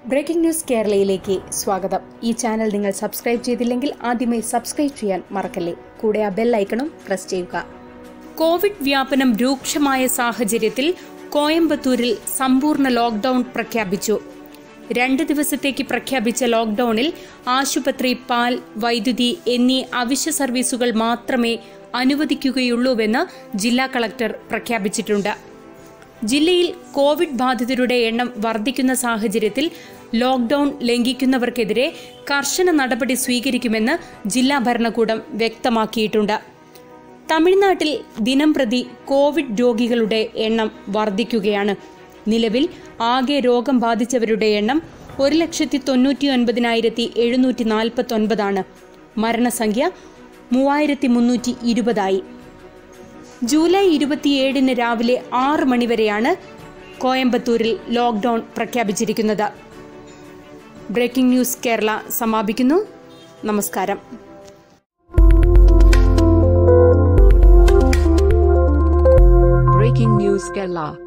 breaking news കേരളയിലേക്ക് സ്വാഗതം ഈ channel നിങ്ങൾ സബ്സ്ക്രൈബ് ചെയ്തില്ലെങ്കിൽ ആദ്യമേ സബ്സ്ക്രൈബ് ചെയ്യാൻ മറക്കല്ലേ കൂടെ ആ ബെൽ ഐക്കണും പ്രസ് ചെയ്യുക കോവിഡ് വ്യാപനം രൂക്ഷമായ സാഹചര്യത്തിൽ കോയമ്പത്തൂരിൽ സമ്പൂർണ്ണ ലോക്ഡൌൺ പ്രഖ്യാപിച്ചു രണ്ട് ദിവസത്തേക്ക് പ്രഖ്യാപിച്ച ലോക്ഡൌണിൽ ആശുപത്രി പാൽ വൈദ്യുതി എന്നീ അവശ്യ സർവീസുകൾ മാത്രമേ അനുവദിക്കുകയുള്ളൂവെന്ന് ജില്ലാ കളക്ടർ പ്രഖ്യാപിച്ചിട്ടുണ്ട് ജില്ലയിൽ കോവിഡ് ബാധിതരുടെ എണ്ണം വർദ്ധിക്കുന്ന സാഹചര്യത്തിൽ ലോക്ഡൌൺ ലംഘിക്കുന്നവർക്കെതിരെ കർശന നടപടി സ്വീകരിക്കുമെന്ന് ജില്ലാ ഭരണകൂടം വ്യക്തമാക്കിയിട്ടുണ്ട് തമിഴ്നാട്ടിൽ ദിനംപ്രതി കോവിഡ് രോഗികളുടെ എണ്ണം വർദ്ധിക്കുകയാണ് നിലവിൽ ആകെ രോഗം ബാധിച്ചവരുടെ എണ്ണം ഒരു ലക്ഷത്തി തൊണ്ണൂറ്റി ഒൻപതിനായിരത്തി എഴുന്നൂറ്റി നാൽപ്പത്തി ഒൻപതാണ് മരണസംഖ്യ മൂവായിരത്തി മുന്നൂറ്റി ഇരുപതായി ജൂലൈ ഇരുപത്തിയേഴിന് രാവിലെ ആറ് മണിവരെയാണ് കോയമ്പത്തൂരിൽ ലോക്ഡൌൺ പ്രഖ്യാപിച്ചിരിക്കുന്നത് ബ്രേക്കിംഗ് ന്യൂസ് കേരള സമാപിക്കുന്നു നമസ്കാരം Breaking News Kerala